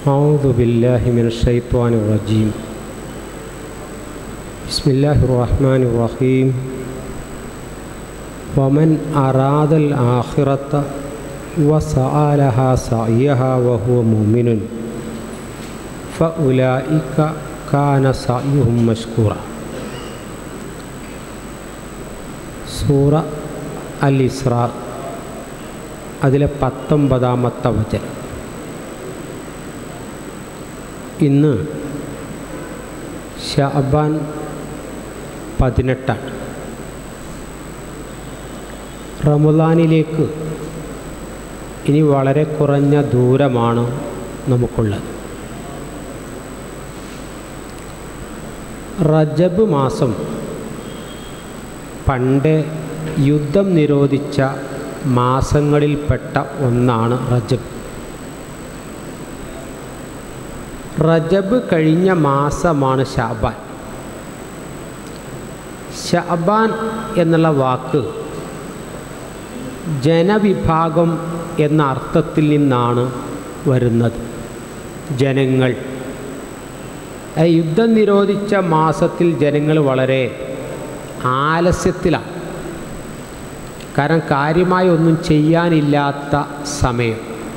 أعوذ بالله من الشيطان الرجيم بسم الله الرحمن الرحيم ومن أراد الآخرة وسعى لها سعيها وهو مؤمن فأولئك كان سعيهم مشكورا സൂറ അൽ ഇസ്രാ അതിലെ പത്തൊമ്പതാമത്തെ വചനം ഇന്ന് ഷാബാൻ പതിനെട്ടാണ് റമദാനിലേക്ക് ഇനി വളരെ കുറഞ്ഞ ദൂരമാണ് നമുക്കുള്ളത് റജബ് മാസം പണ്ട് യുദ്ധം നിരോധിച്ച മാസങ്ങളിൽപ്പെട്ട ഒന്നാണ് റജബ് റജബ് കഴിഞ്ഞ മാസമാണ് ഷാബാൻ ഷാബാൻ എന്നുള്ള വാക്ക് ജനവിഭാഗം എന്ന അർത്ഥത്തിൽ നിന്നാണ് വരുന്നത് ജനങ്ങൾ യുദ്ധം നിരോധിച്ച മാസത്തിൽ ജനങ്ങൾ വളരെ ആലസ്യത്തിലാണ് കാരണം കാര്യമായി ഒന്നും ചെയ്യാനില്ലാത്ത സമയം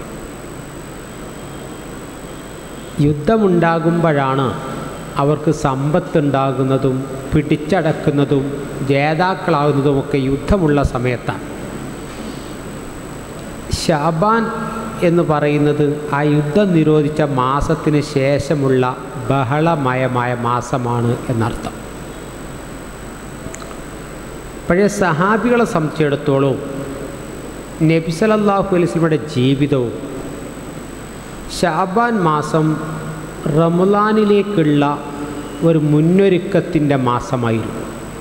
യുദ്ധമുണ്ടാകുമ്പോഴാണ് അവർക്ക് സമ്പത്തുണ്ടാകുന്നതും പിടിച്ചടക്കുന്നതും ജേതാക്കളാകുന്നതുമൊക്കെ യുദ്ധമുള്ള സമയത്താണ് ഷാബാൻ എന്ന് പറയുന്നത് ആ യുദ്ധം നിരോധിച്ച മാസത്തിന് ശേഷമുള്ള ബഹളമയമായ മാസമാണ് എന്നർത്ഥം പഴയ സഹാബികളെ സംബന്ധിച്ചിടത്തോളം നബി സലല്ലാഹു അലൈസ്മയുടെ ജീവിതവും ഷാബാൻ മാസം റമുലാനിലേക്കുള്ള ഒരു മുന്നൊരുക്കത്തിൻ്റെ മാസമായിരുന്നു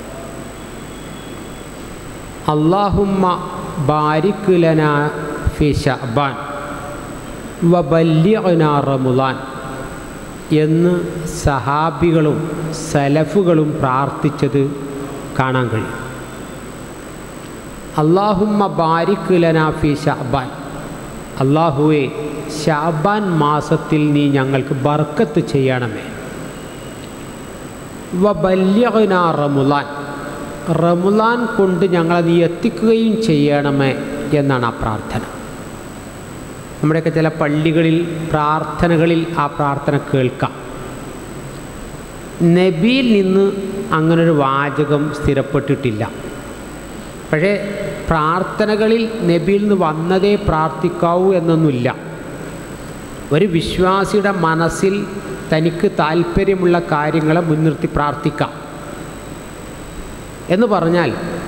അള്ളാഹുമ്മ ബാരിക്കുലന ഫി ഷാബാൻ വബല്യന റമുലാൻ എന്ന് സഹാബികളും സലഫുകളും പ്രാർത്ഥിച്ചത് കാണാൻ കഴിയും അള്ളാഹുമ്മ ബാരിക്കുലന ഫി ഷാബാൻ അള്ളാഹുവെ ഷാബാൻ മാസത്തിൽ നീ ഞങ്ങൾക്ക് ബർക്കത്ത് ചെയ്യണമേ വബല്യന റമുലാൻ റമുലാൻ കൊണ്ട് ഞങ്ങളെ നീ എത്തിക്കുകയും ചെയ്യണമേ എന്നാണ് ആ പ്രാർത്ഥന നമ്മുടെയൊക്കെ ചില പള്ളികളിൽ പ്രാർത്ഥനകളിൽ ആ പ്രാർത്ഥന കേൾക്കാം നബിയിൽ നിന്ന് അങ്ങനൊരു വാചകം സ്ഥിരപ്പെട്ടിട്ടില്ല പക്ഷേ പ്രാർത്ഥനകളിൽ നബിയിൽ നിന്ന് വന്നതേ പ്രാർത്ഥിക്കാവൂ എന്നൊന്നുമില്ല ഒരു വിശ്വാസിയുടെ മനസ്സിൽ തനിക്ക് താല്പര്യമുള്ള കാര്യങ്ങളെ മുൻനിർത്തി പ്രാർത്ഥിക്കാം എന്ന് പറഞ്ഞാൽ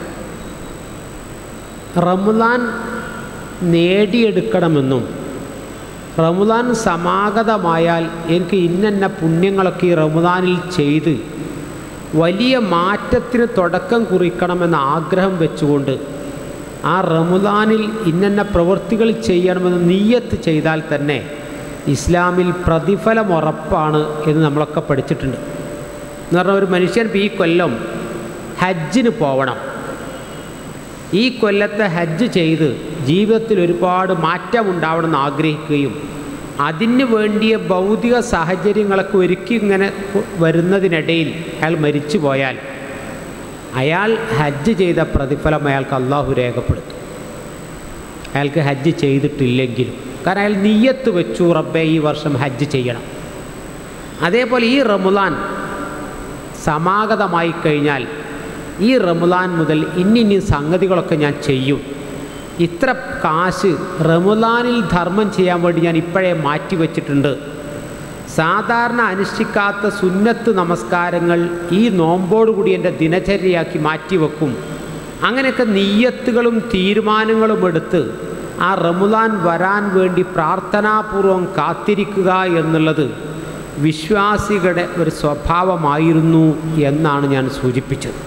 റമുലാൻ നേടിയെടുക്കണമെന്നും റമുദാൻ സമാഗതമായാൽ എനിക്ക് ഇന്നന്ന പുണ്യങ്ങളൊക്കെ ഈ റമുദാനിൽ ചെയ്ത് വലിയ മാറ്റത്തിന് തുടക്കം കുറിക്കണമെന്ന ആഗ്രഹം വെച്ചുകൊണ്ട് ആ റമുദാനിൽ ഇന്നന്ന പ്രവൃത്തികൾ ചെയ്യണമെന്ന് നീയത്ത് ചെയ്താൽ തന്നെ ഇസ്ലാമിൽ പ്രതിഫലം ഉറപ്പാണ് എന്ന് നമ്മളൊക്കെ പഠിച്ചിട്ടുണ്ട് എന്ന് പറഞ്ഞാൽ ഒരു മനുഷ്യൻ ഈ കൊല്ലം ഹജ്ജിന് പോവണം ഈ കൊല്ലത്തെ ഹജ്ജ് ചെയ്ത് ജീവിതത്തിൽ ഒരുപാട് മാറ്റം ഉണ്ടാവണമെന്ന് ആഗ്രഹിക്കുകയും അതിന് വേണ്ടിയ ഭൗതിക സാഹചര്യങ്ങളൊക്കെ ഒരുക്കി ഇങ്ങനെ വരുന്നതിനിടയിൽ അയാൾ മരിച്ചു പോയാൽ അയാൾ ഹജ്ജ് ചെയ്ത പ്രതിഫലം അയാൾക്ക് അള്ളാഹു രേഖപ്പെടുത്തും അയാൾക്ക് ഹജ്ജ് ചെയ്തിട്ടില്ലെങ്കിലും കാരണം അയാൾ നീയത്ത് വെച്ചു റബ്ബെ ഈ വർഷം ഹജ്ജ് ചെയ്യണം അതേപോലെ ഈ റമുലാൻ സമാഗതമായി കഴിഞ്ഞാൽ ഈ റമുലാൻ മുതൽ ഇന്നിന്നി സംഗതികളൊക്കെ ഞാൻ ചെയ്യും ഇത്ര കാശ് റമുലാനിൽ ധർമ്മം ചെയ്യാൻ വേണ്ടി ഞാൻ ഇപ്പോഴേ മാറ്റി വച്ചിട്ടുണ്ട് സാധാരണ അനുഷ്ഠിക്കാത്ത സുന്നത്ത് നമസ്കാരങ്ങൾ ഈ നോമ്പോടുകൂടി എൻ്റെ ദിനചര്യയാക്കി മാറ്റിവെക്കും അങ്ങനെയൊക്കെ നീയത്തുകളും തീരുമാനങ്ങളും എടുത്ത് ആ റമുലാൻ വരാൻ വേണ്ടി പ്രാർത്ഥനാപൂർവം കാത്തിരിക്കുക എന്നുള്ളത് വിശ്വാസികളുടെ ഒരു സ്വഭാവമായിരുന്നു എന്നാണ് ഞാൻ സൂചിപ്പിച്ചത്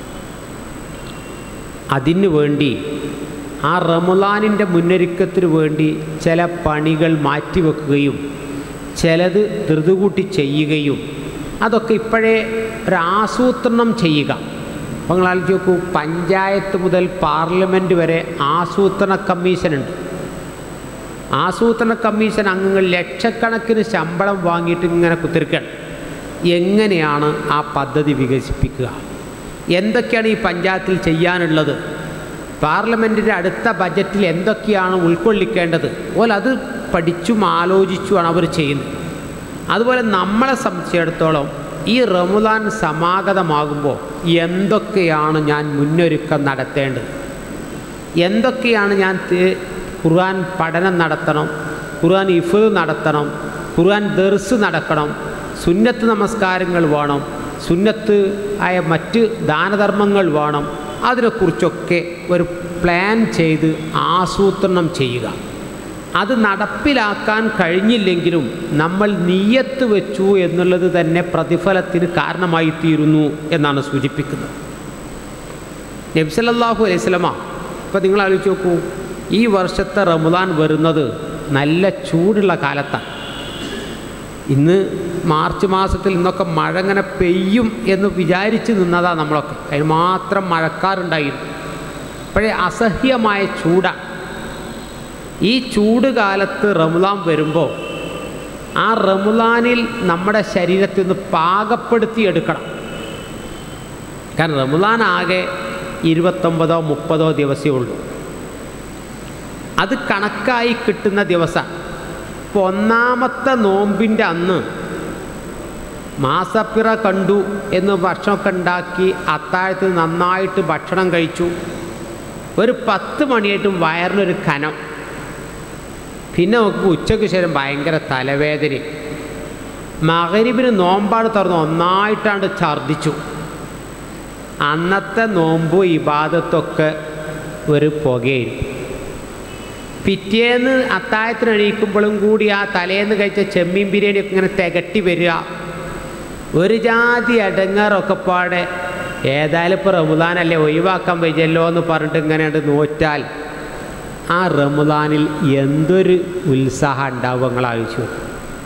അതിനു വേണ്ടി ആ റമുലാനിൻ്റെ മുന്നൊരുക്കത്തിന് വേണ്ടി ചില പണികൾ മാറ്റിവെക്കുകയും ചിലത് ധൃതുകൂട്ടി ചെയ്യുകയും അതൊക്കെ ഇപ്പോഴേ ഒരാസൂത്രണം ചെയ്യുക അപ്പോൾ നിങ്ങൾ ആലോചിച്ച് നോക്കൂ പഞ്ചായത്ത് മുതൽ പാർലമെൻറ്റ് വരെ ആസൂത്രണ കമ്മീഷനുണ്ട് ആസൂത്രണ കമ്മീഷൻ അംഗങ്ങൾ ലക്ഷക്കണക്കിന് ശമ്പളം വാങ്ങിയിട്ട് ഇങ്ങനെ കുത്തിരിക്കണം എങ്ങനെയാണ് ആ പദ്ധതി വികസിപ്പിക്കുക എന്തൊക്കെയാണ് ഈ പഞ്ചായത്തിൽ ചെയ്യാനുള്ളത് പാർലമെൻറ്റിൻ്റെ അടുത്ത ബജറ്റിൽ എന്തൊക്കെയാണ് ഉൾക്കൊള്ളിക്കേണ്ടത് അതുപോലെ അത് പഠിച്ചും ആലോചിച്ചുമാണ് അവർ ചെയ്യുന്നത് അതുപോലെ നമ്മളെ സംബന്ധിച്ചിടത്തോളം ഈ റമുദാൻ സമാഗതമാകുമ്പോൾ എന്തൊക്കെയാണ് ഞാൻ മുന്നൊരുക്കം നടത്തേണ്ടത് എന്തൊക്കെയാണ് ഞാൻ തി- ഖുർആൻ പഠനം നടത്തണം ഖുർആൻ ഇഫ് നടത്തണം ഖുർആൻ ദർസ് നടക്കണം സുന്നത്ത് നമസ്കാരങ്ങൾ വേണം സുന്നത്ത് ആയ മറ്റ് ദാനധർമ്മങ്ങൾ വേണം അതിനെക്കുറിച്ചൊക്കെ ഒരു പ്ലാൻ ചെയ്ത് ആസൂത്രണം ചെയ്യുക അത് നടപ്പിലാക്കാൻ കഴിഞ്ഞില്ലെങ്കിലും നമ്മൾ നീയത്ത് വെച്ചു എന്നുള്ളത് തന്നെ പ്രതിഫലത്തിന് കാരണമായി തീരുന്നു എന്നാണ് സൂചിപ്പിക്കുന്നത് നബ്സലല്ലാഹു അലൈഹി സ്വലമ ഇപ്പം നിങ്ങൾ ആലോചിച്ച് നോക്കൂ ഈ വർഷത്തെ റമദാൻ വരുന്നത് നല്ല ചൂടുള്ള കാലത്താണ് ഇന്ന് മാർച്ച് മാസത്തിൽ ഇന്നൊക്കെ മഴ ഇങ്ങനെ പെയ്യും എന്ന് വിചാരിച്ച് നിന്നതാ നമ്മളൊക്കെ അതിന് മാത്രം മഴക്കാറുണ്ടായിരുന്നു അപ്പോഴേ അസഹ്യമായ ചൂടാണ് ഈ ചൂട് കാലത്ത് റമുദാൻ വരുമ്പോൾ ആ റമുദാനിൽ നമ്മുടെ ശരീരത്തിൽ നിന്ന് പാകപ്പെടുത്തി എടുക്കണം കാരണം റമുദാൻ ആകെ ഇരുപത്തൊമ്പതോ മുപ്പതോ ദിവസമേ ഉള്ളൂ അത് കണക്കായി കിട്ടുന്ന ദിവസം ഇപ്പോൾ ഒന്നാമത്തെ നോമ്പിൻ്റെ അന്ന് മാസപ്പിറ കണ്ടു എന്ന് ഭക്ഷണമൊക്കെ ഉണ്ടാക്കി അത്താഴത്തിൽ നന്നായിട്ട് ഭക്ഷണം കഴിച്ചു ഒരു പത്ത് മണിയായിട്ടും വയറിനൊരു കനം പിന്നെ നമുക്ക് ഉച്ചയ്ക്ക് ശേഷം ഭയങ്കര തലവേദന മകരിബിന് നോമ്പാട് തുറന്ന് ഒന്നായിട്ടാണ്ട് ഛർദ്ദിച്ചു അന്നത്തെ നോമ്പ് ഇബാദത്തൊക്കെ ഒരു പുകയായിരുന്നു പിറ്റേന്ന് അത്താഴത്തിന് എണീക്കുമ്പോഴും കൂടി ആ തലേന്ന് കഴിച്ച ചെമ്മീൻ ബിരിയാണി ഒക്കെ ഇങ്ങനെ തികട്ടി വരിക ഒരു ജാതി അടങ്ങാറൊക്കെ പാടെ ഏതായാലും ഇപ്പോൾ റമുദാനല്ലേ ഒഴിവാക്കാൻ വയ്യല്ലോ എന്ന് പറഞ്ഞിട്ട് ഇങ്ങനെ നോറ്റാൽ ആ റമുദാനിൽ എന്തൊരു ഉത്സാഹം ഉണ്ടാവും നിങ്ങൾ ആലോചിച്ചു നോക്ക്.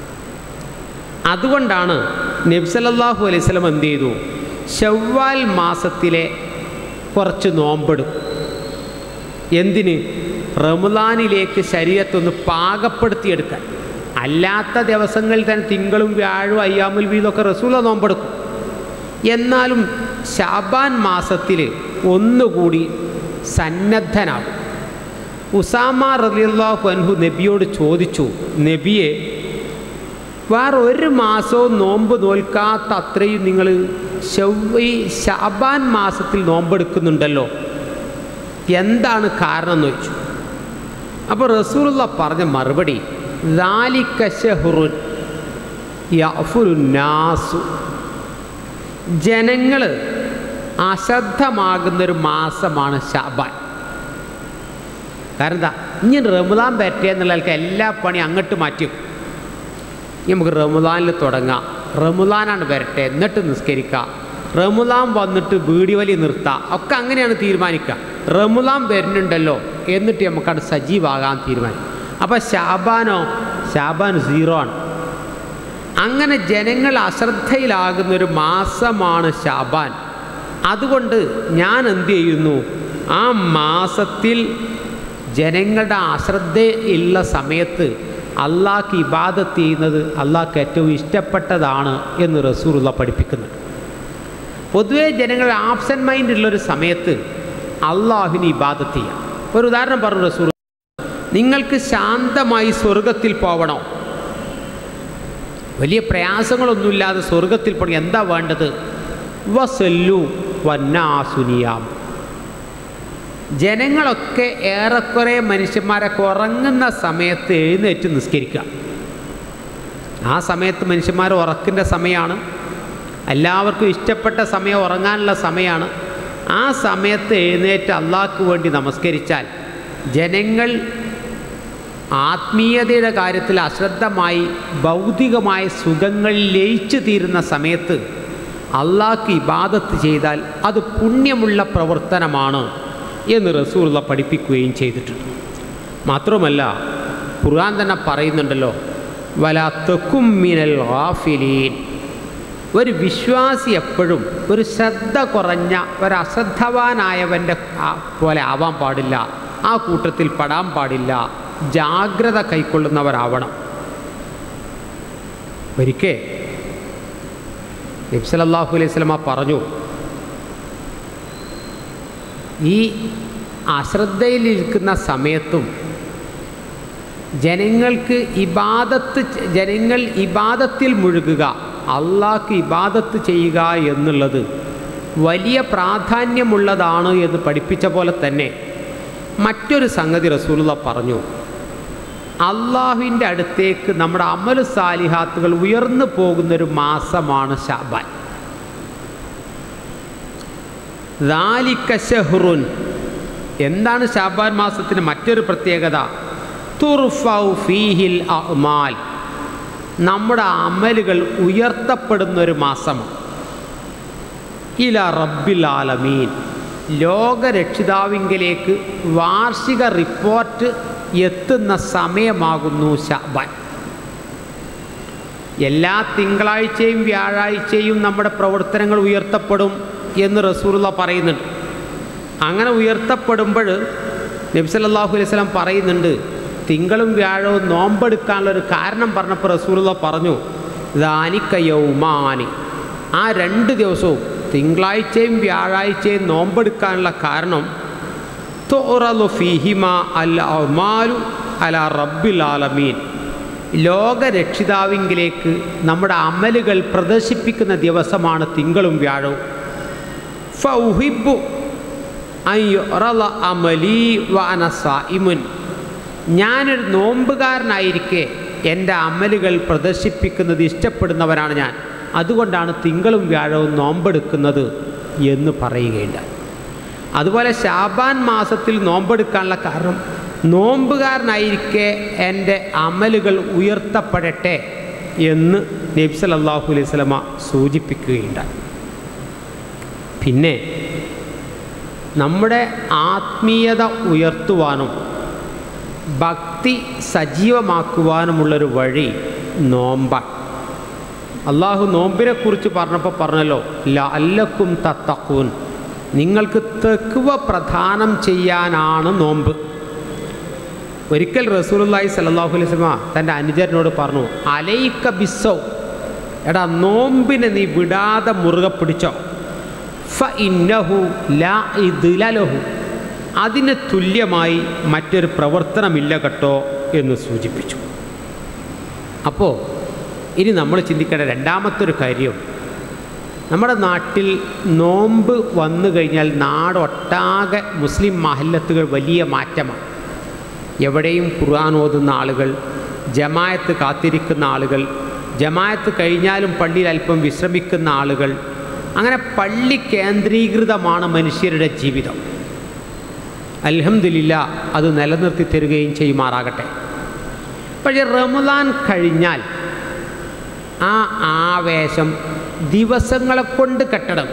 അതുകൊണ്ടാണ് നബ്സലല്ലാഹു അലൈഹി സ്വലം എന്ത് ചെയ്തു ഷവ്വാൽ മാസത്തിലെ കുറച്ച് നോമ്പെടുക്കും എന്തിന് റമുദാനിലേക്ക് ശരീരത്തൊന്ന് പാകപ്പെടുത്തിയെടുക്കാൻ അല്ലാത്ത ദിവസങ്ങളിൽ തന്നെ തിങ്കളും വ്യാഴവും അയ്യാമുൽ വീതൊക്കെ റസൂല നോമ്പെടുക്കും എന്നാലും ഷാബാൻ മാസത്തിൽ ഒന്നുകൂടി സന്നദ്ധനാകും ഉസാമ റലിയല്ലാഹു അൻഹു നബിയോട് ചോദിച്ചു നബിയെ വേറെ ഒരു മാസവും നോമ്പ് നോൽക്കാത്ത അത്രയും നിങ്ങൾ ഈ ഷാബാൻ മാസത്തിൽ നോമ്പെടുക്കുന്നുണ്ടല്ലോ എന്താണ് കാരണം എന്ന് ചോദിച്ചു അപ്പോൾ റസൂലുള്ള പറഞ്ഞ മറുപടി ذَلِكَ شَهْرٌ يَغْفُرُ النَّاسُ ജനങ്ങൾ അശ്രദ്ധമാകുന്നൊരു മാസമാണ് ഷാബാൻ കാരണം എന്താ ഇനി റമദാൻ പറ്റിയെന്നുള്ള ആൾക്ക് എല്ലാ പണി അങ്ങോട്ട് മാറ്റി വെക്കും. ഇനി നമുക്ക് റമദാനിൽ തുടങ്ങാം റമദാനാണ് വരട്ടെ എന്നിട്ട് നിസ്കരിക്കാം റമദാൻ വന്നിട്ട് വീടി വലി നിർത്താം ഒക്കെ അങ്ങനെയാണ് തീരുമാനിക്കുക റമദാൻ വരുന്നുണ്ടല്ലോ എന്നിട്ട് നമുക്കത് സജീവാകാൻ തീരുമാനിക്കും അപ്പോൾ ഷാബാനോ ഷാബാൻ സീറോ ആണ് അങ്ങനെ ജനങ്ങൾ അശ്രദ്ധയിലാകുന്നൊരു മാസമാണ് ഷാബാൻ അതുകൊണ്ട് ഞാൻ എന്ത് ചെയ്യുന്നു ആ മാസത്തിൽ ജനങ്ങളുടെ അശ്രദ്ധയുള്ള സമയത്ത് അള്ളാഹ്ക്ക് ഇബാദത്ത് ചെയ്യുന്നത് അള്ളാഹ്ക്ക് ഏറ്റവും ഇഷ്ടപ്പെട്ടതാണ് എന്ന് റസൂറുള്ള പഠിപ്പിക്കുന്നുണ്ട് പൊതുവേ ജനങ്ങൾ ആബ്സെൻറ്റ് മൈൻഡ് ഉള്ളൊരു സമയത്ത് അള്ളാഹുവിന് ഇബാദത്ത് ചെയ്യാം ഒരു ഉദാഹരണം പറഞ്ഞു റസൂർ നിങ്ങൾക്ക് ശാന്തമായി സ്വർഗത്തിൽ പോകണോ വലിയ പ്രയാസങ്ങളൊന്നുമില്ലാതെ സ്വർഗത്തിൽ പോകണം എന്താ വേണ്ടത് വസല്ലു വന്നാസുനിയാം ജനങ്ങളൊക്കെ ഏറെക്കുറെ മനുഷ്യന്മാരൊക്കെ ഉറങ്ങുന്ന സമയത്ത് എഴുന്നേറ്റ് നിസ്കരിക്കുക ആ സമയത്ത് മനുഷ്യന്മാർ ഉറക്കിൻ്റെ സമയമാണ് എല്ലാവർക്കും ഇഷ്ടപ്പെട്ട സമയം ഉറങ്ങാനുള്ള സമയമാണ് ആ സമയത്ത് എഴുന്നേറ്റ് അള്ളാഹ്ക്ക് വേണ്ടി നമസ്കരിച്ചാൽ ജനങ്ങൾ ആത്മീയതയുടെ കാര്യത്തിൽ അശ്രദ്ധമായി ഭൗതികമായ സുഖങ്ങളിൽ ലയിച്ചു തീരുന്ന സമയത്ത് അള്ളാഹ്ക്ക് ഇബാദത്ത് ചെയ്താൽ അത് പുണ്യമുള്ള പ്രവർത്തനമാണ് എന്ന് റസൂള്ള പഠിപ്പിക്കുകയും ചെയ്തിട്ടുണ്ട് മാത്രമല്ല ഖുർആൻ തന്നെ പറയുന്നുണ്ടല്ലോ വലാ തെക്കും മിനൽ ഗാഫിലീൻ ഒരു വിശ്വാസി എപ്പോഴും ഒരു ശ്രദ്ധ കുറഞ്ഞ ഒരു അശ്രദ്ധവാനായവൻ്റെ ആ- പോലെ ആവാൻ പാടില്ല ആ കൂട്ടത്തിൽ പെടാൻ പാടില്ല ജാഗ്രത കൈക്കൊള്ളുന്നവരാവണം ഒരിക്കൽ നബ്സലല്ലാഹു അലൈഹി സ്വലമ പറഞ്ഞു ഈ അശ്രദ്ധയിലിരിക്കുന്ന സമയത്തും ജനങ്ങൾക്ക് ഇബാദത്ത് ചെ- ജനങ്ങൾ ഇബാദത്തിൽ മുഴുകുക അള്ളാഹ്ക്ക് ഇബാദത്ത് ചെയ്യുക എന്നുള്ളത് വലിയ പ്രാധാന്യമുള്ളതാണ് എന്ന് പഠിപ്പിച്ച പോലെ തന്നെ മറ്റൊരു സംഗതി റസൂലുള്ള പറഞ്ഞു അള്ളാഹുവിൻ്റെ അടുത്തേക്ക് നമ്മുടെ അമല് സാലിഹാത്തുകൾ ഉയർന്നു പോകുന്നൊരു മാസമാണ് ഷാബാൻ ദാലിക ഷഹ്റുൻ എന്താണ് ഷാബാൻ മാസത്തിന് മറ്റൊരു പ്രത്യേകത തുർഫൗ ഫീഹിൽ അമാൽ നമ്മുടെ അമലുകൾ ഉയർത്തപ്പെടുന്ന ഒരു മാസമാണ് ഇല റബ്ബിൽ ആലമീൻ ലോകരക്ഷിതാവിങ്കലേക്ക് വാർഷിക റിപ്പോർട്ട് എത്തുന്ന സമയമാകുന്നു ഷാബാൻ എല്ലാ തിങ്കളാഴ്ചയും വ്യാഴാഴ്ചയും നമ്മുടെ പ്രവർത്തനങ്ങൾ ഉയർത്തപ്പെടും എന്ന് റസൂലുള്ള പറയുന്നുണ്ട് അങ്ങനെ ഉയർത്തപ്പെടുമ്പോൾ നബ്സല്ലാഹു അലൈഹി സ്വലം പറയുന്നുണ്ട് തിങ്കളും വ്യാഴവും നോമ്പെടുക്കാനുള്ള ഒരു കാരണം പറഞ്ഞപ്പോൾ റസൂലുള്ള പറഞ്ഞു ദാനിക്കയൗമാനി ആ രണ്ട് ദിവസവും തിങ്കളാഴ്ചയും വ്യാഴാഴ്ചയും നോമ്പെടുക്കാനുള്ള കാരണം തുറലു ഫിഹിമ അൽ അമാലു അല റബ്ബിൽ ആലമീൻ ലോകരക്ഷിതാവിങ്കിലേക്ക് നമ്മുടെ അമലുകൾ പ്രദർശിപ്പിക്കുന്ന ദിവസമാണ് തിങ്കളും വ്യാഴവും ഫൗഹിബു അയ്യൊറല അമലി വഅന സായിമുൻ ഞാനൊരു നോമ്പുകാരനായിരിക്കെ എൻ്റെ അമലുകൾ പ്രദർശിപ്പിക്കുന്നത് ഇഷ്ടപ്പെടുന്നവരാണ് ഞാൻ അതുകൊണ്ടാണ് തിങ്കളും വ്യാഴവും നോമ്പെടുക്കുന്നത് എന്ന് പറയുകയുണ്ടായി അതുപോലെ ശാബാൻ മാസത്തിൽ നോമ്പെടുക്കാനുള്ള കാരണം നോമ്പുകാരനായിരിക്കെ എൻ്റെ അമലുകൾ ഉയർത്തപ്പെടട്ടെ എന്ന് നബി സല്ലല്ലാഹു അലൈഹി സ്വലമ സൂചിപ്പിക്കുകയുണ്ടായി പിന്നെ നമ്മുടെ ആത്മീയത ഉയർത്തുവാനും ഭക്തി സജീവമാക്കുവാനുമുള്ളൊരു വഴി നോമ്പാണ് അള്ളാഹു നോമ്പിനെക്കുറിച്ച് പറഞ്ഞപ്പോൾ പറഞ്ഞല്ലോ ലല്ലക്കും തത്തക്കൂൻ നിങ്ങൾക്ക് തെക്കുവ പ്രദാനം ചെയ്യാനാണ് നോമ്പ് ഒരിക്കൽ റസൂലുള്ളാഹി സ്വല്ലല്ലാഹു അലൈഹി വസല്ലമ തൻ്റെ അനുചരനോട് പറഞ്ഞു അലൈക്ക ബിസ്സൗ എടാ നോമ്പിനെ നീ വിടാതെ മുറുകെ പിടിച്ചോ ഫ ഇന്നഹു ലാ ഇദ്ലലഹു അതിന് തുല്യമായി മറ്റൊരു പ്രവർത്തനമില്ല കേട്ടോ എന്ന് സൂചിപ്പിച്ചു അപ്പോൾ ഇനി നമ്മൾ ചിന്തിക്കേണ്ട രണ്ടാമത്തെ ഒരു കാര്യം നമ്മുടെ നാട്ടിൽ നോമ്പ് വന്നു കഴിഞ്ഞാൽ നാടൊട്ടാകെ മുസ്ലിം മഹല്ലത്തുകൾ വലിയ മാറ്റമാണ് എവിടെയും ഖുർആൻ ഓതുന്ന ആളുകൾ ജമായത്ത് കാത്തിരിക്കുന്ന ആളുകൾ ജമായത്ത് കഴിഞ്ഞാലും പള്ളിയിൽ അല്പം വിശ്രമിക്കുന്ന ആളുകൾ അങ്ങനെ പള്ളി കേന്ദ്രീകൃതമാണ് മനുഷ്യരുടെ ജീവിതം അൽഹംദുലില്ല അത് നിലനിർത്തി തരികയും ചെയ്യുമാറാകട്ടെ പക്ഷേ റമദാൻ കഴിഞ്ഞാൽ ആ ആവേശം ദിവസങ്ങളെ കൊണ്ട് കെട്ടണം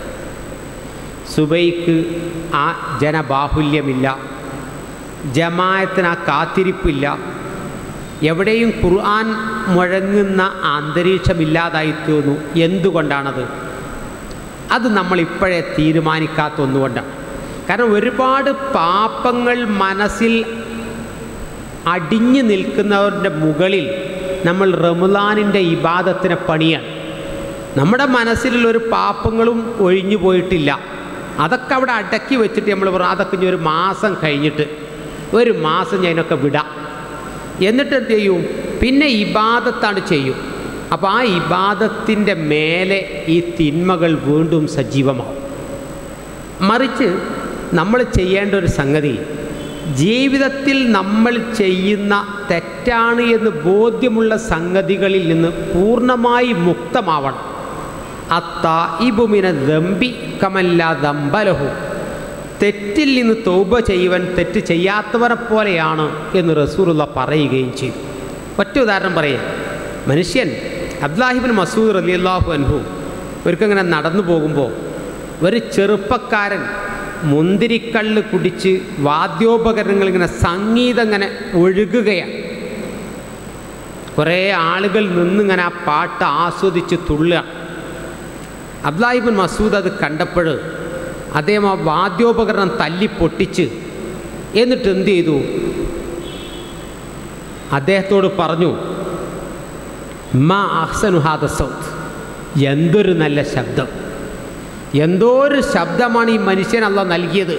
സുബൈക്ക് ആ ജനബാഹുല്യമില്ല ജമായത്തിന് ആ കാത്തിരിപ്പില്ല എവിടെയും ഖുർആൻ മുഴങ്ങുന്ന അന്തരീക്ഷമില്ലാതായി തീർന്നു എന്തുകൊണ്ടാണത് അത് നമ്മളിപ്പോഴേ തീരുമാനിക്കാത്ത ഒന്നുകൊണ്ടാണ് കാരണം ഒരുപാട് പാപങ്ങൾ മനസ്സിൽ അടിഞ്ഞു നിൽക്കുന്നവരുടെ മുകളിൽ നമ്മൾ റമുലാനിൻ്റെ ഇബാദത്തിനെ പണിയാണ് നമ്മുടെ മനസ്സിലുള്ള ഒരു പാപങ്ങളും ഒഴിഞ്ഞു പോയിട്ടില്ല അതൊക്കെ അവിടെ അടക്കി വെച്ചിട്ട് നമ്മൾ പറയും അതൊക്കെ ഇനി ഒരു മാസം കഴിഞ്ഞിട്ട് ഒരു മാസം ഞാൻ ഇതിനൊക്കെ വിടാം എന്നിട്ട് എന്ത് ചെയ്യും പിന്നെ ഇബാദത്താണ് ചെയ്യും അപ്പോൾ ആ ഇബാദത്തിൻ്റെ മേലെ ഈ തിന്മകൾ വീണ്ടും സജീവമാവും മറിച്ച് നമ്മൾ ചെയ്യേണ്ട ഒരു സംഗതി ജീവിതത്തിൽ നമ്മൾ ചെയ്യുന്ന തെറ്റാണ് എന്ന് ബോധ്യമുള്ള സംഗതികളിൽ നിന്ന് പൂർണ്ണമായി മുക്തമാവണം അത്തായിബുമിന ദമ്പി കമല്ല ദമ്പലഹു തെറ്റിൽ നിന്ന് തൗബ ചെയ്യുവൻ തെറ്റ് ചെയ്യാത്തവരെ പോലെയാണ് എന്ന് റസൂറുള്ള പറയുകയും ചെയ്തു ഒറ്റ ഉദാഹരണം പറയാം മനുഷ്യൻ അബ്ദുല്ലാഹിബിൻ മസൂദ് റലിയല്ലാഹു അൻഹു ഒരിക്കങ്ങനെ നടന്നു പോകുമ്പോൾ ഒരു ചെറുപ്പക്കാരൻ മുന്തിരിക്കള്ള് കുടിച്ച് വാദ്യോപകരണങ്ങൾ ഇങ്ങനെ സംഗീതം ഇങ്ങനെ ഒഴുകുകയാണ് കുറേ ആളുകൾ നിന്നിങ്ങനെ ആ പാട്ട് ആസ്വദിച്ച് തുള്ളുക അബ്ദുല്ലാഹിബിൻ മസൂദ് അത് കണ്ടപ്പോൾ അദ്ദേഹം ആ വാദ്യോപകരണം തല്ലി പൊട്ടിച്ച് എന്നിട്ട് എന്ത് ചെയ്തു അദ്ദേഹത്തോട് പറഞ്ഞു മാ അഹ്സനു ഹാദ സൗത്ത് എന്തൊരു നല്ല ശബ്ദം എന്തോ ഒരു ശബ്ദമാണ് ഈ മനുഷ്യനല്ല നൽകിയത്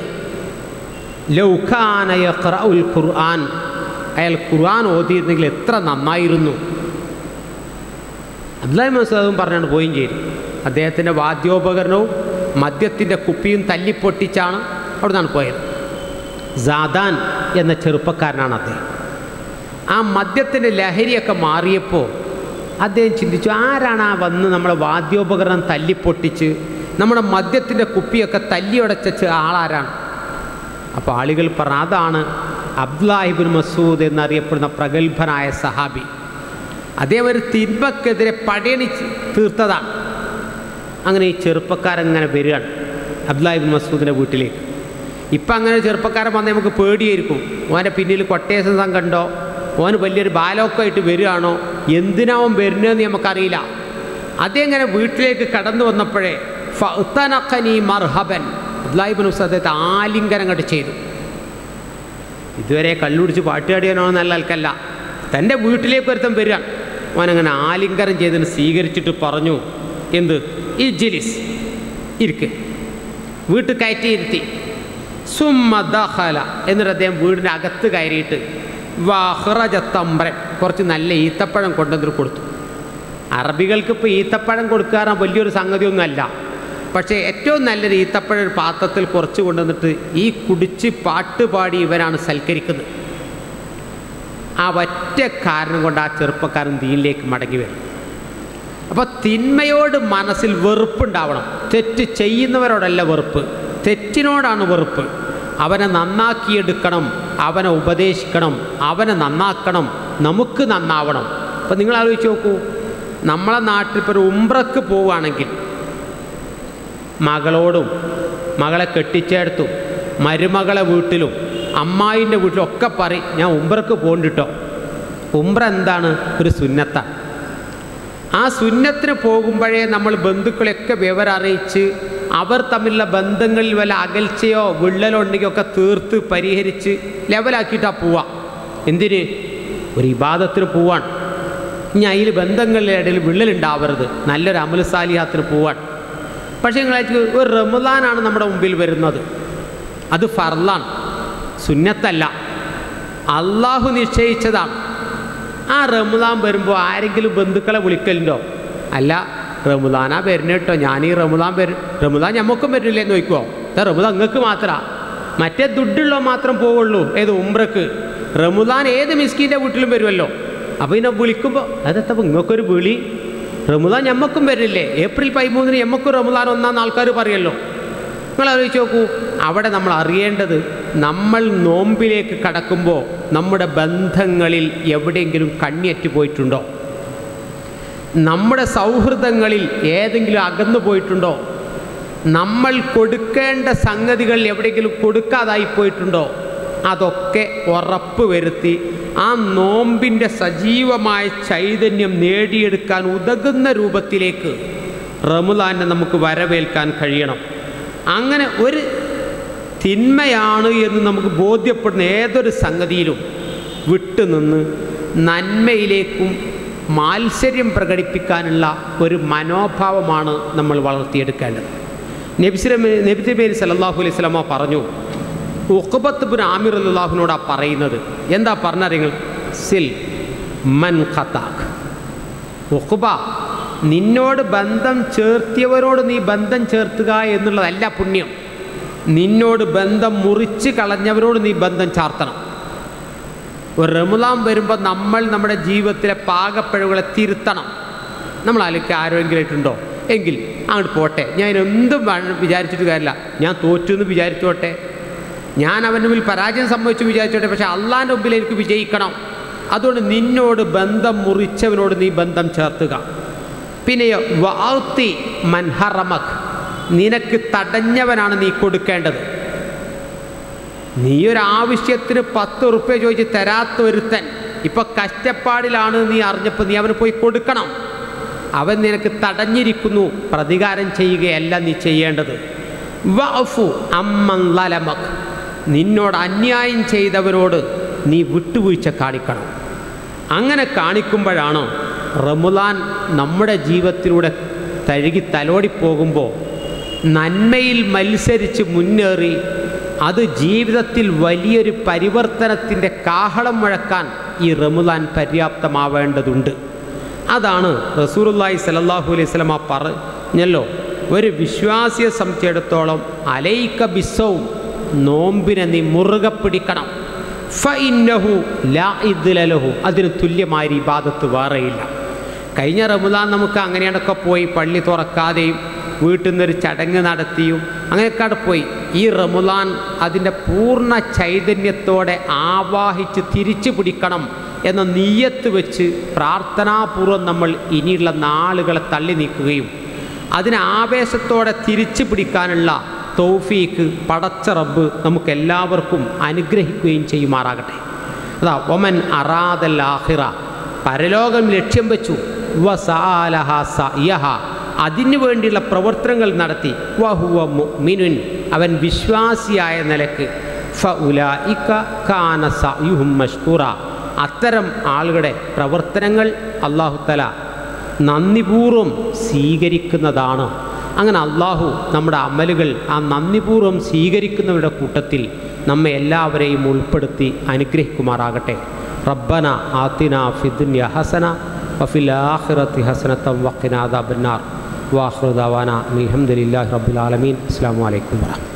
ലൗഖാന യഖ്റഉൽ ഖുർആൻ അയാൾ ഖുർആൻ ഓതിയിരുന്നെങ്കിൽ എത്ര നന്നായിരുന്നു അബ്ദുല്ലാഹി മസൂദും പറഞ്ഞാണ് പോവുകയും ചെയ്തു അദ്ദേഹത്തിൻ്റെ വാദ്യോപകരണവും മദ്യത്തിൻ്റെ കുപ്പിയും തല്ലിപ്പൊട്ടിച്ചാണ് അവിടെ നിന്നാണ് പോയത് സാദാൻ എന്ന ചെറുപ്പക്കാരനാണ് അദ്ദേഹം ആ മദ്യത്തിൻ്റെ ലഹരിയൊക്കെ മാറിയപ്പോൾ അദ്ദേഹം ചിന്തിച്ചു ആരാണ് ആ വന്ന് നമ്മളെ വാദ്യോപകരണം തല്ലിപ്പൊട്ടിച്ച് നമ്മുടെ മദ്യത്തിൻ്റെ കുപ്പിയൊക്കെ തല്ലിയുടച്ച ആളാരാണ് അപ്പോൾ ആളുകൾ പറഞ്ഞു അതാണ് അബ്ദുല്ലാഹിബിൻ മസൂദ് എന്നറിയപ്പെടുന്ന പ്രഗത്ഭനായ സഹാബി അദ്ദേഹം ഒരു തിന്മക്കെതിരെ പടയണി തീർത്തതാണ് അങ്ങനെ ഈ ചെറുപ്പക്കാരങ്ങനെ വരികയാണ് അബ്ദുല്ലാഹിബിൻ മസൂദിൻ്റെ വീട്ടിലേക്ക് ഇപ്പം അങ്ങനെ ചെറുപ്പക്കാരൻ വന്നാൽ നമുക്ക് പേടിയായിരിക്കും ഓൻ്റെ പിന്നിൽ കൊട്ടേഷൻ സംഘമുണ്ടോ ഓന് വലിയൊരു ബാലമൊക്കെ വരികയാണോ എന്തിനാവും വരുന്നതെന്ന് നമുക്കറിയില്ല അതെങ്ങനെ വീട്ടിലേക്ക് കടന്നു വന്നപ്പോഴേ ഫത്തനഖനി മർഹബൻ അബ്ദുല്ലാഹിബിൻ മസൂദ് അദ്ദേഹത്തെ ആലിംഗനം കണ്ട് ചെയ്തു ഇതുവരെ കള്ളുടിച്ച് പാട്ടുകാടിയാനോ നല്ല ആൾക്കല്ല തൻ്റെ വീട്ടിലേക്ക് ഒരുത്തം വരികയാണ് അവനങ്ങനെ ആലിംഗനം ചെയ്തതിന് സ്വീകരിച്ചിട്ട് പറഞ്ഞു എന്ത് ഈ ജിലിസ് ഇരിക്ക് വീട്ടിൽ കയറ്റി ഇരുത്തി സുമ്മ ദഹല എന്നിട്ട് അദ്ദേഹം വീടിൻ്റെ അകത്ത് കയറിയിട്ട് വഹ്റജത്തമ്പ്രൻ കുറച്ച് നല്ല ഈത്തപ്പഴം കൊണ്ടുവന്നിട്ട് കൊടുത്തു അറബികൾക്ക് ഇപ്പോൾ ഈത്തപ്പഴം കൊടുക്കാറ് വലിയൊരു സംഗതിയൊന്നുമല്ല പക്ഷേ ഏറ്റവും നല്ലൊരു ഈത്തപ്പഴം ഒരു പാത്രത്തിൽ കുറച്ച് കൊണ്ടുവന്നിട്ട് ഈ കുടിച്ച് പാട്ട് പാടി ഇവരാണ് സൽക്കരിക്കുന്നത് ആ ഒറ്റ കാരണം കൊണ്ട് ആ ചെറുപ്പക്കാരൻ ദീനിലേക്ക് മടങ്ങി വരും അപ്പോൾ തിന്മയോട് മനസ്സിൽ വെറുപ്പുണ്ടാവണം തെറ്റ് ചെയ്യുന്നവരോടല്ല വെറുപ്പ് തെറ്റിനോടാണ് വെറുപ്പ് അവനെ നന്നാക്കിയെടുക്കണം അവനെ ഉപദേശിക്കണം അവനെ നന്നാക്കണം നമുക്ക് നന്നാവണം അപ്പോൾ നിങ്ങൾ ആലോചിച്ച് നോക്കൂ നമ്മളെ നാട്ടിൽ ഇപ്പോൾ ഒരു ഉംറക്ക് പോവുകയാണെങ്കിൽ മകളോടും മകളെ കെട്ടിച്ചേർത്തും മരുമകളെ വീട്ടിലും അമ്മായിൻ്റെ വീട്ടിലും ഒക്കെ പറയും ഞാൻ ഉംറക്ക് പോകണ്ടിട്ടോ ഉംറ എന്താണ് ഒരു സുന്നത്താണ് ആ സുന്നത്തിന് പോകുമ്പോഴേ നമ്മൾ ബന്ധുക്കളെയൊക്കെ വിവരം അറിയിച്ച് അവർ തമ്മിലുള്ള ബന്ധങ്ങളിൽ വല്ല അകൽച്ചയോ വിള്ളലോ ഉണ്ടെങ്കിൽ ഒക്കെ തീർത്ത് പരിഹരിച്ച് ലെവലാക്കിയിട്ടാണ് പോവാം എന്തിന് ഒരു ഇബാദത്തിന് പോവാണ് ഇനി അതിൽ ബന്ധങ്ങളുടെ ഇടയിൽ വിള്ളലുണ്ടാവരുത് നല്ലൊരു അമലസാലിയാത്തിന് പോവാൻ പക്ഷേ നിങ്ങൾ ഒരു റമദാനാണ് നമ്മുടെ മുമ്പിൽ വരുന്നത് അത് ഫർലാണ് സുന്നത്തല്ല അള്ളാഹു നിശ്ചയിച്ചതാണ് ആ റമദാൻ വരുമ്പോൾ ആരെങ്കിലും ബന്ധുക്കളെ വിളിക്കലുണ്ടോ അല്ല റമദാനാ വരുന്ന കേട്ടോ ഞാൻ ഈ റമദാൻ വരും റമദാൻ ഞമ്മക്കും വരുന്നില്ലേ എന്ന് നോക്കുമോ റമദാൻ നിങ്ങൾക്ക് മാത്രമാണ് മറ്റേ ദുഡുള്ളോ മാത്രം പോവുള്ളൂ ഏത് ഉംറക്ക് റമദാൻ ഏത് മിസ്കിൻ്റെ വീട്ടിലും വരുമല്ലോ അപ്പോൾ ഇതിനെ വിളിക്കുമ്പോൾ അതെത്തപ്പോൾ നിങ്ങൾക്കൊരു വിളി റമദാൻ ഞമ്മക്കും വരുന്നില്ലേ ഏപ്രിൽ പതിമൂന്നിന് ഞമ്മക്കും റമദാൻ ഒന്നാന്ന് ആൾക്കാർ പറയല്ലോ നിങ്ങൾ ആലോചിച്ച് നോക്കൂ അവിടെ നമ്മൾ അറിയേണ്ടത് നമ്മൾ നോമ്പിലേക്ക് കടക്കുമ്പോൾ നമ്മുടെ ബന്ധങ്ങളിൽ എവിടെയെങ്കിലും കണ്ണിയറ്റ് പോയിട്ടുണ്ടോ നമ്മുടെ സൗഹൃദങ്ങളിൽ ഏതെങ്കിലും അകന്നു പോയിട്ടുണ്ടോ നമ്മൾ കൊടുക്കേണ്ട സംഗതികൾ എവിടെയെങ്കിലും കൊടുക്കാതായി പോയിട്ടുണ്ടോ അതൊക്കെ ഉറപ്പ് വരുത്തി ആ നോമ്പിൻ്റെ സജീവമായ ചൈതന്യം നേടിയെടുക്കാൻ ഉതകുന്ന രൂപത്തിലേക്ക് റമുലാനെ നമുക്ക് വരവേൽക്കാൻ കഴിയണം അങ്ങനെ ഒരു തിന്മയാണ് എന്ന് നമുക്ക് ബോധ്യപ്പെടുന്ന ഏതൊരു സംഗതിയിലും വിട്ടുനിന്ന് നന്മയിലേക്കും മാത്സര്യം പ്രകടിപ്പിക്കാനുള്ള ഒരു മനോഭാവമാണ് നമ്മൾ വളർത്തിയെടുക്കേണ്ടത് നബിസ്ലം നബിതിബേരി സല്ലാഹു അലൈഹി സ്വലമ പറഞ്ഞു ഉഖബത്ത് ബിൻ ആമിർ അല്ലാഹുവിനോടാ പറയുന്നത് എന്താ പറഞ്ഞറിയങ്ങൾ സിൽ മൻ ഖത്താഖ് ഉഖബ നിന്നോട് ബന്ധം ചേർത്തിയവരോട് നീ ബന്ധം ചേർത്തുക എന്നുള്ളതല്ല പുണ്യം നിന്നോട് ബന്ധം മുറിച്ച് കളഞ്ഞവരോട് നീ ബന്ധം ചാർത്തണം ഒരു റമുലാം വരുമ്പോൾ നമ്മൾ നമ്മുടെ ജീവിതത്തിലെ പാകപ്പിഴവുകളെ തിരുത്തണം നമ്മൾ ആലോചിക്കുക ആരോഗ്യമായിട്ടുണ്ടോ എങ്കിൽ അങ്ങോട്ട് പോട്ടെ ഞാൻ എന്തും വേണം വിചാരിച്ചിട്ട് കാര്യമില്ല ഞാൻ തോറ്റു എന്ന് വിചാരിച്ചോട്ടെ ഞാൻ അവൻ്റെ മുമ്പിൽ പരാജയം സംഭവിച്ചു വിചാരിച്ചോട്ടെ പക്ഷേ അള്ളാൻ്റെ മുമ്പിൽ എനിക്ക് വിജയിക്കണം അതുകൊണ്ട് നിന്നോട് ബന്ധം മുറിച്ചവനോട് നീ ബന്ധം ചേർത്തുക പിന്നെയോ വാത്തി മൻഹറമഖ് നിനക്ക് തടഞ്ഞവനാണ് നീ കൊടുക്കേണ്ടത് നീ ഒരു ആവശ്യത്തിന് പത്ത് ഉറുപ്പ്യ ചോദിച്ച് തരാത്ത ഒരുത്തൻ ഇപ്പൊ കഷ്ടപ്പാടിലാണ് നീ അറിഞ്ഞപ്പോൾ നീ അവന് പോയി കൊടുക്കണം അവൻ നിനക്ക് തടഞ്ഞിരിക്കുന്നു പ്രതികാരം ചെയ്യുകയല്ല നീ ചെയ്യേണ്ടത് വഅഫു അമ്മൻ ലലമക് നിന്നോട് അന്യായം ചെയ്തവരോട് നീ വിട്ടുവീഴ്ച കാണിക്കണം അങ്ങനെ കാണിക്കുമ്പോഴാണ് റമുദാൻ നമ്മുടെ ജീവിതത്തിലൂടെ തഴുകി തലോടിപ്പോകുമ്പോൾ നന്മയിൽ മത്സരിച്ച് മുന്നേറി അത് ജീവിതത്തിൽ വലിയൊരു പരിവർത്തനത്തിൻ്റെ കാഹളം മുഴക്കാൻ ഈ റമുദാൻ പര്യാപ്തമാവേണ്ടതുണ്ട് അതാണ് റസൂറുല്ലായി സലല്ലാഹു അലൈഹി സ്വലമ പറഞ്ഞല്ലോ ഒരു വിശ്വാസിയെ സംബന്ധിച്ചിടത്തോളം അലൈക്ക ബിസ്സവും നോമ്പിനെ നീ മുറുകെ പിടിക്കണം ഫഇന്നഹു ലാ ഇദ്ലലഹു അതിന് തുല്യമായ ഒരു ഇബാദത്ത് വേറെയില്ല കഴിഞ്ഞ റമദാൻ നമുക്ക് അങ്ങനെയൊക്കെ പോയി പള്ളി തുറക്കാതെയും വീട്ടിൽ നിന്നൊരു ചടങ്ങ് നടത്തിയും അങ്ങനെയൊക്കെ അവിടെ പോയി ഈ റമദാൻ അതിൻ്റെ പൂർണ്ണ ചൈതന്യത്തോടെ ആവാഹിച്ച് തിരിച്ചു പിടിക്കണം എന്ന നീയത്ത് വെച്ച് പ്രാർത്ഥനാപൂർവം നമ്മൾ ഇനിയുള്ള നാളുകളെ തള്ളി നീക്കുകയും അതിനെ ആവേശത്തോടെ തിരിച്ചു പിടിക്കാനുള്ള തൗഫീക്ക് പടച്ച റബ്ബ് നമുക്കെല്ലാവർക്കും അനുഗ്രഹിക്കുകയും ചെയ്യുമാറാകട്ടെ അതാ ഒമൻ അറാദൽ ആഹിറ പരലോകം ലക്ഷ്യം വെച്ചു വസാലഹ സയഹ അതിനു വേണ്ടിയുള്ള പ്രവർത്തനങ്ങൾ നടത്തി വഹുവ മുഅ്മിനുൻ അവൻ വിശ്വാസിയായ നിലക്ക് ഫ ഉലായിക കാന സയുഹും മഷ്കൂറ അത്തരം ആളുകളുടെ പ്രവർത്തനങ്ങൾ അള്ളാഹുത്തല നന്ദിപൂർവ്വം സ്വീകരിക്കുന്നതാണ് അങ്ങനെ അള്ളാഹു നമ്മുടെ അമലുകൾ ആ നന്ദിപൂർവ്വം സ്വീകരിക്കുന്നവരുടെ കൂട്ടത്തിൽ നമ്മെ എല്ലാവരെയും ഉൾപ്പെടുത്തി അനുഗ്രഹിക്കുമാറാകട്ടെ റബ്ബന ആത്തിന ഫിദുന്യ ഹസന വഫിൽ ആഖിറത്തി ഹസനത്തം വഖിന അദാബന്നാർ വാഹൃദാവാന അൽഹംദുലില്ലാഹി റബ്ബിൽ ആലമീൻ അസ്സാം വലൈക്കും വറഹ്മത്തുള്ളാഹി